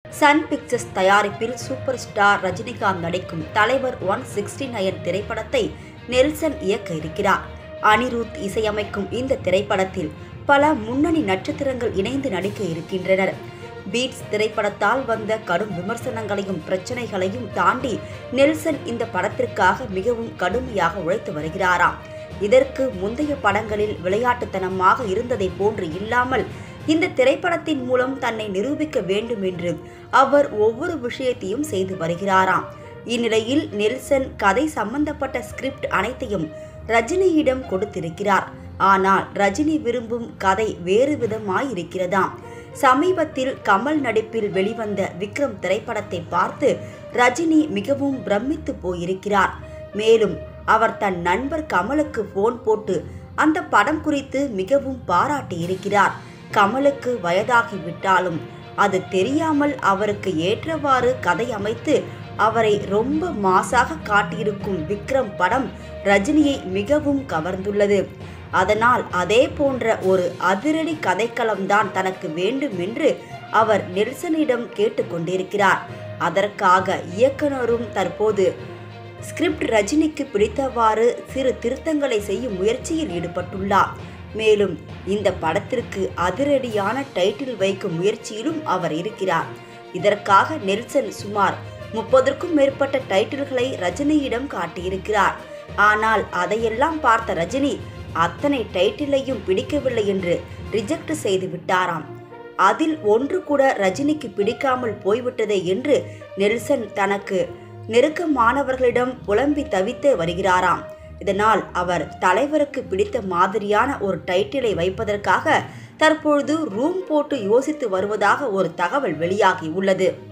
Sun pictures தயாரிப்பில் super star Rajinikanth நடிக்கும் தலைவர் ஒன் சிக்ஸ்டி நயன் திரைப்படத்தை நெல்சன் இயக்க இருக்கிறார் அனிருத் இசையமைக்கும் இந்த திரைப்படத்தில் பல முன்னணி நட்சத்திரங்கள் இணைந்து நடிக்க இருக்கின்றனர் பீட்ஸ் திரைப்படத்தால் வந்த கடும் விமர்சனங்களையும் பிரச்சனைகளையும் தாண்டி நெல்சன் இந்த படத்திற்காக மிகவும் கடுமையாக உழைத்து வருகிறாராம் இதற்கு முந்தைய படங்களில் விளையாட்டுத்தனமாக இருந்ததை போன்று இல்லாமல் இந்த திரைப்படத்தின் மூலம் தன்னை நிரூபிக்க வேண்டும் என்று அவர் ஒவ்வொரு விஷயத்தையும் செய்து வருகிறாராம் இந்நிலையில் நெல்சன் கதை சம்பந்தப்பட்ட ஸ்கிரிப்ட் அனைத்தையும் ரஜினியிடம் கொடுத்திருக்கிறார் ஆனால் ரஜினி விரும்பும் கதை வேறு விதமாயிருக்கிறதாம் சமீபத்தில் கமல் நடிப்பில் வெளிவந்த விக்ரம் திரைப்படத்தை பார்த்து ரஜினி மிகவும் பிரமித்து போயிருக்கிறார் மேலும் அவர் தன் நண்பர் கமலுக்கு போன் போட்டு அந்த படம் குறித்து மிகவும் பாராட்டியிருக்கிறார் கமலுக்கு வயதாகிவிட்டாலும் அது தெரியாமல் அவருக்கு ஏற்றவாறு கதை அமைத்து அவரை ரொம்ப மாசாக காட்டியிருக்கும் விக்ரம் படம் ரஜினியை மிகவும் கவர்ந்துள்ளது அதனால் அதே போன்ற ஒரு அதிரடி கதைக்களம்தான் தனக்கு வேண்டும் என்று அவர் நெல்சனிடம் கேட்டுக்கொண்டிருக்கிறார் அதற்காக இயக்குனரும் தற்போது ஸ்கிரிப்ட் ரஜினிக்கு பிடித்தவாறு சிறு திருத்தங்களை செய்யும் முயற்சியில் ஈடுபட்டுள்ளார் மேலும் இந்த படத்திற்கு அதிரடியான டைட்டில் வைக்கும் முயற்சியிலும் அவர் இருக்கிறார் இதற்காக நெல்சன் சுமார் முப்பதற்கும் மேற்பட்ட டைட்டில்களை ரஜினியிடம் காட்டியிருக்கிறார் ஆனால் அதையெல்லாம் பார்த்த ரஜினி அத்தனை டைட்டிலையும் பிடிக்கவில்லை என்று ரிஜெக்ட் செய்து விட்டாராம் அதில் ஒன்று கூட ரஜினிக்கு பிடிக்காமல் போய்விட்டதே என்று நெல்சன் தனக்கு நெருக்கமானவர்களிடம் புலம்பி தவித்து வருகிறாராம் இதனால் அவர் தலைவருக்கு பிடித்த மாதிரியான ஒரு டைட்டிலை வைப்பதற்காக தற்பொழுது ரூம் போட்டு யோசித்து வருவதாக ஒரு தகவல் வெளியாகி உள்ளது